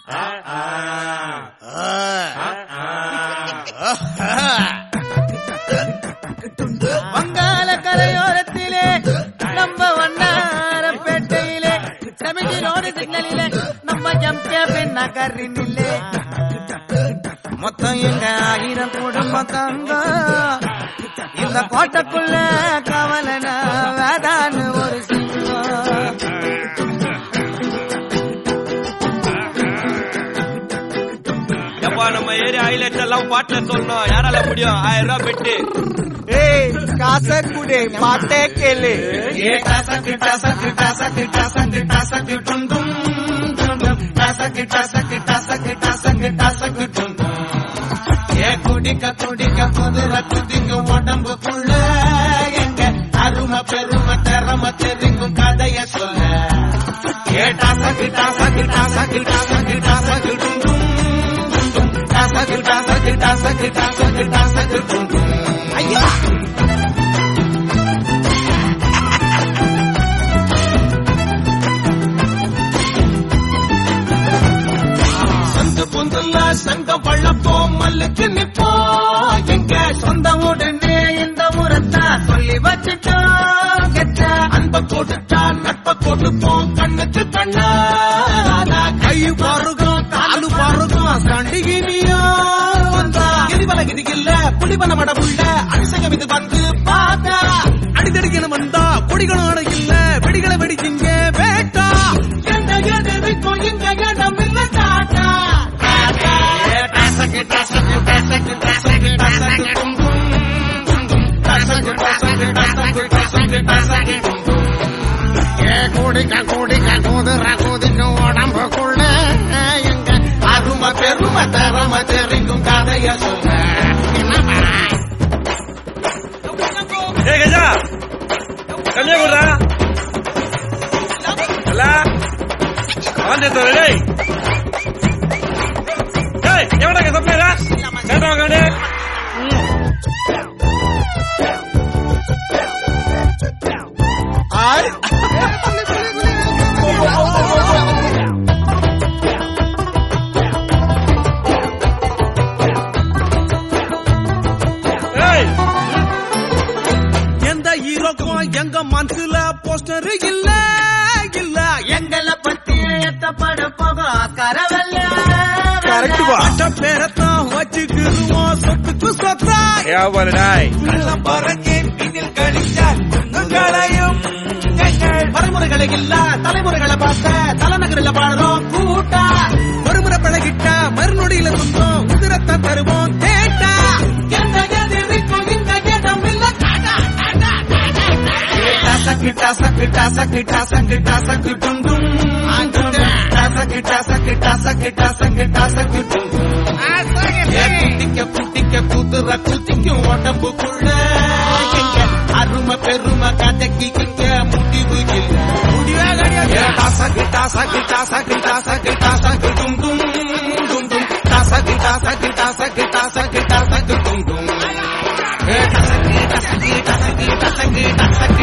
வங்காள கரையோரத்திலே நம்ம வண்ணாரப்பேட்டையிலே செமிட்டி ரோடு சிக்னலிலே நம்ம ஜம்கே பின் நகரினிலே மொத்தம் எங்க ஆயிரம் குடும்பம் தங்க இந்த கோட்டைக்குள்ள கவலனா வேதான்னு ஒரு சிங்கம் எப்பா நம்ம ஏரியா ஹைலைட் எல்லாம் பாட்டுல சொல்லணும் யாரால முடியும் ஆயிரம் ரூபாய் பெட்டு ஏய் காசை குடு பாட்டே கேளு ஏ டசக்கு டசக்கு டசக்கு டசக்கு டசக்கு டும் டும் டும் டும். டசக்கு டசக்கு டசக்கு டசக்கு டசக்கு டும் டும். ஏ குடிக்க குடிக்க குதிர குதிங்க உடம்புக்குள்ள எங்க அருமை பெருமை திறமை தெரிங்கும் கதைய சொல்ல ஏ டசக்கு டசக்கு டசக்கு டசக்கு டசக்கு டும் டும் டும் டும். டசக்கு டசக்கு டசக்கு டசக்கு டசக்கு டும் டும். ஐயா சந்து பொந்துல சங்க வள்ளப்போம் மல்லுக்கு நிப்போம் எங்க சொந்த உடனே இந்த முறத்தா சொல்லி வச்சுட்டோம் கெட்ட அன்ப கொடுத்தா நட்ப கொடுப்போம் கண்ணுக்கு கண்ணா கை பாருகும் காலு பாருகும் சண்டிகினியோ வந்தா கிரிவல கிரிகில்ல புலிவன மடமுள்ள அரிசகம் இது வந்து பார்த்தா அடிதடிக்கணும் வந்தா கொடிகளும் அட இல்ல வெடிகளை வெடிச்சிங்க வேட்டா எந்த எதிர்க்கும் இங்க இடம் இல்ல டாட்டா டாட்டா. ஏ டசக்கு டசக்கு டசக்கு டசக்கு டசக்கு டும் டும் டும் டும். டசக்கு டசக்கு டசக்கு டசக்கு டசக்கு டும் டும். ஏ குடிக்க குடிக்க குதிர குதிக்க உடம்புக்குள்ள எங்க அருமை பெருமை தரம தெரிங்கும் கதைய சொல்ல ஏ கஜா கம்மியா கொடுறா அல்ல வந்து டேய் டேய் எவடா கசப்பேரா கேட்டா காணே ஏய் எந்த ஹீரோக்கும் எங்க மனசுல போஸ்டர் இல்ல இல்ல எங்களை பத்தி எத்தப்பட போகும் கரவல்ல கரெக்ட் பட்ட பேரத்தான் வச்சுக்கிருவோம் சொத்துக்கு சொத்தா ஏவல் டாய் கள்ளம் பறக்கே பின்னில் கழிச்சால் உங்களையும் எங்கள் மறுமுறைகளை இல்ல தலைமுறைகளை பார்த்த தலைநகரில் பாடுறோம் கூட்டா மறுமுறை பழகிட்ட மறுநொடியில துன்பம் உதிரத்தை தருவோம் தேட்டா எந்த எதிர்க்கும் இந்த இடம் இல்ல டாடா, டாடா, டாடா, டாடா. டசக்கு டசக்கு டசக்கு டசக்கு டசக்கு டும் டும் டும் டும். டசக்கு டசக்கு டசக்கு டசக்கு டசக்கு டும் டும். ஏ குட்டிக்க குட்டிக்க குதிர குத்திக்கும் உடம்புக்குள்ள எங்க அருமை பெருமை கதைக்கு இங்க முடிவு இல்ல முடிவே கிடையாது ஏ டசக்கு டசக்கு டசக்கு டசக்கு டசக்கு டும் டும் டும் டும். டசக்கு டசக்கு டசக்கு டசக்கு டசக்கு டும் டும். ஏ டசக்கு டசக்கு டசக்கு டசக்கு டசக்கு